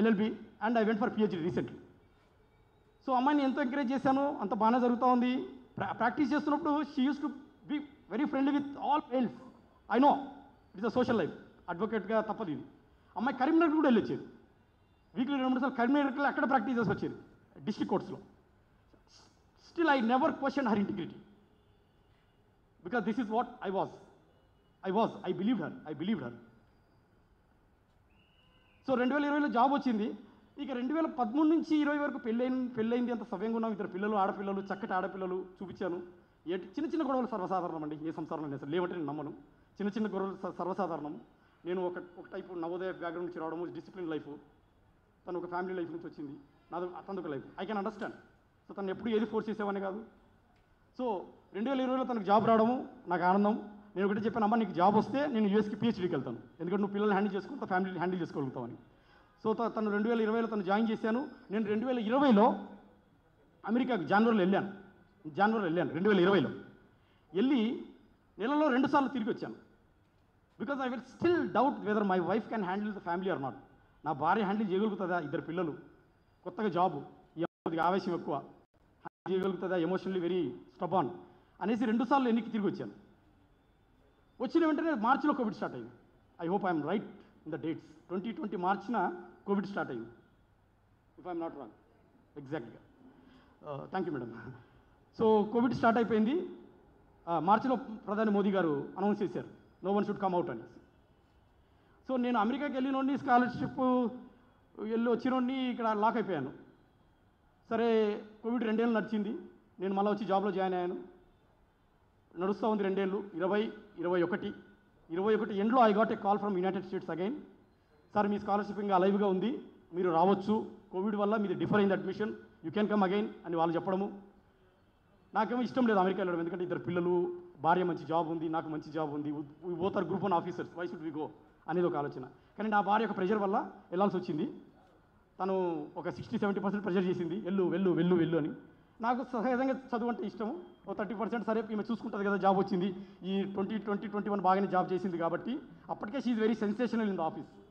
LLB and I went for PhD recently so అమ్మాయిని ఎంతో encourage చేశాను అంత బాగానే జరుగుతూ ఉంది ప్రా ప్రాక్టీస్ చేస్తున్నప్పుడు she use to be very friendly with all males I know it's a social life అడ్వకేట్గా తప్పదు ఇది అమ్మాయి కరీంనగర్ కూడా వెళ్ళొచ్చేది వీక్లీ రెండు మూడు సార్లు కరీంనగర్కి అక్కడ ప్రాక్టీస్ చేసి వచ్చేది డిస్ట్రిక్ట్ కోర్ట్స్లో still I never question her integrity because this is what I was I was I believe her I believe her so రెండు వేల ఇరవైలో జాబ్ వచ్చింది ఇక రెండు వేల పదమూడు నుంచి ఇరవై వరకు పెళ్ళైన పెళ్ళైంది అంత సవ్యంగా ఉన్నాం ఇద్దరు పిల్లలు ఆడపిల్లలు చక్కటి ఆడపిల్లలు చూపించాను ఏ చిన్న చిన్న గొడవలు సర్వసాధారణం అండి ఏ సంసారం లేదు అసలు లేవంటే నేను నమ్మను చిన్న చిన్న గొడవలు స- సర్వసాధారణం నేను ఒక ఒక టైపు నవోదయ బ్యాక్గ్రౌండ్ నుంచి రావడము డిసిప్లిన్ లైఫ్ తను ఒక ఫ్యామిలీ లైఫ్ నుంచి వచ్చింది నాది తనది ఒక life I can understand so తను ఎప్పుడు ఏది ఫోర్స్ చేసేవాడిని కాదు సో రెండు వేల ఇరవైలో తనకు జాబ్ రావడము నాకు ఆనందం నేను ఒకటి చెప్పాను అమ్మ నీకు జాబ్ వస్తే నేను యూఎస్కి పిహెచ్డీకి వెళ్తాను ఎందుకంటే నువ్వు పిల్లల్ని హ్యాండిల్ చేసుకుంటా ఫ్యామిలీని హ్యాండిల్ చేసుకోగలుగుతావని సో త- తను రెండు వేల ఇరవైలో తను జాయిన్ చేశాను నేను రెండు వేల ఇరవైలో అమెరికాకు జనవరిలో వెళ్ళాను జనవరిలో వెళ్ళాను రెండు వేల ఇరవైలో వెళ్ళి నెలలో రెండు సార్లు తిరిగి వచ్చాను because I will still doubt whether my wife can handle the family or not నా భార్య హ్యాండిల్ చేయగలుగుతుందా ఇద్దరు పిల్లలు కొత్తగా జాబు ఈ అమ్మాయికి ఆవేశం ఎక్కువ హ్యాండిల్ చేయగలుగుతుందా ఎమోషనల్లీ వెరీ స్టబాన్ అనేసి రెండు సార్లు ఎన్నికి తిరిగి వచ్చాను వచ్చిన వెంటనే మార్చిలో కోవిడ్ స్టార్ట్ అయింది I hope I'm right in the dates twenty twenty మార్చిన కోవిడ్ స్టార్ట్ అయింది ఇఫ్ ఐఎమ్ నాట్ రాంగ్ ఎగ్జాక్ట్గా thank you madam so covid start అయిపోయింది Uh, మార్చిలో ప్రధాని మోదీ గారు అనౌన్స్ చేశారు no one should come out అనేసి సో నేను అమెరికాకి వెళ్ళినోడిని స్కాలర్షిప్ వెళ్ళి వచ్చినోడిని ఇక్కడ లాక్ అయిపోయాను సరే కోవిడ్ రెండేళ్ళు నడిచింది నేను మళ్ళీ వచ్చి జాబ్లో జాయిన్ అయ్యాను నడుస్తూ ఉంది రెండేళ్ళు ఇరవై ఇరవై ఒకటి ఇరవై ఒకటి ఎండ్లో I got a call from United States again sir మీ స్కాలర్షిప్ ఇంకా లైవ్గా ఉంది మీరు రావచ్చు కోవిడ్ వల్ల మీది డిఫర్ అయింది admission you can come again అని వాళ్ళు చెప్పడము నాకేమో ఇష్టం లేదు అమెరికా వెళ్ళడం ఎందుకంటే ఇద్దరు పిల్లలు భార్య మంచి జాబ్ ఉంది నాకు మంచి జాబ్ ఉంది both are group one officers why should we go అనేది ఒక ఆలోచన కానీ నా భార్య ఒక ప్రెషర్ వల్ల వెళ్ళాల్సి వచ్చింది తను ఒక సిక్స్టీ సెవెంటీ పర్సెంట్ ప్రెషర్ చేసింది వెళ్ళు వెళ్ళు వెళ్ళు వెళ్ళు అని నాకు సహజంగా చదువు అంటే ఇష్టం ఓ థర్టీ పర్సెంట్ సరే ఈమె చూసుకుంటుంది కదా జాబ్ వచ్చింది ఈ ట్వంటీ ట్వంటీ ట్వంటీ వన్ బాగానే జాబ్ చేసింది కాబట్టి అప్పటికే she very sensational in the office